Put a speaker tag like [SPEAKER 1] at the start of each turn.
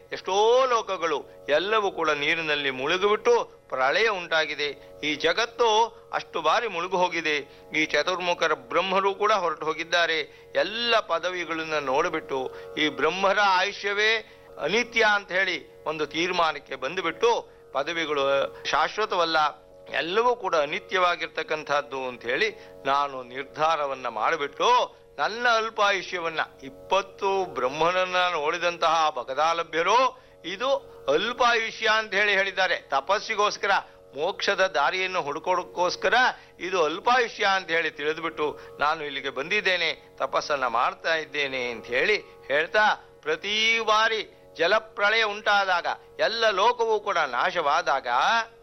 [SPEAKER 1] ಎಷ್ಟೋ ಲೋಕಗಳು ಎಲ್ಲವೂ ಕೂಡ ನೀರಿನಲ್ಲಿ ಮುಳುಗಿಬಿಟ್ಟು ಪ್ರಳಯ ಉಂಟಾಗಿದೆ ಈ ಜಗತ್ತು ಅಷ್ಟು ಬಾರಿ ಮುಳುಗು ಹೋಗಿದೆ ಈ ಚತುರ್ಮುಖರ ಬ್ರಹ್ಮರು ಕೂಡ ಹೊರಟು ಹೋಗಿದ್ದಾರೆ ಎಲ್ಲ ಪದವಿಗಳನ್ನ ನೋಡಿಬಿಟ್ಟು ಈ ಬ್ರಹ್ಮರ ಆಯುಷ್ಯವೇ ಅನಿತ್ಯ ಅಂತ ಹೇಳಿ ಒಂದು ತೀರ್ಮಾನಕ್ಕೆ ಬಂದುಬಿಟ್ಟು ಪದವಿಗಳು ಶಾಶ್ವತವಲ್ಲ ಎಲ್ಲವೂ ಕೂಡ ಅನಿತ್ಯವಾಗಿರ್ತಕ್ಕಂಥದ್ದು ಅಂತ ಹೇಳಿ ನಾನು ನಿರ್ಧಾರವನ್ನ ಮಾಡಿಬಿಟ್ಟು ನನ್ನ ಅಲ್ಪಾಯುಷ್ಯವನ್ನ ಇಪ್ಪತ್ತು ಬ್ರಹ್ಮನನ್ನ ನೋಡಿದಂತಹ ಭಗದಾಲಭ್ಯರು ಇದು ಅಲ್ಪಾಯುಷ್ಯ ಅಂತ ಹೇಳಿ ಹೇಳಿದ್ದಾರೆ ತಪಸ್ಸಿಗೋಸ್ಕರ ಮೋಕ್ಷದ ದಾರಿಯನ್ನು ಹುಡುಕೋದಕ್ಕೋಸ್ಕರ ಇದು ಅಲ್ಪಾಯುಷ್ಯ ಅಂತ ಹೇಳಿ ತಿಳಿದ್ಬಿಟ್ಟು ನಾನು ಇಲ್ಲಿಗೆ ಬಂದಿದ್ದೇನೆ ತಪಸ್ಸನ್ನ ಮಾಡ್ತಾ ಇದ್ದೇನೆ ಅಂತ ಹೇಳಿ ಹೇಳ್ತಾ ಪ್ರತಿ ಬಾರಿ ಜಲಪ್ರಳಯ ಉಂಟಾದಾಗ ಎಲ್ಲ ಲೋಕವೂ ಕೂಡ ನಾಶವಾದಾಗ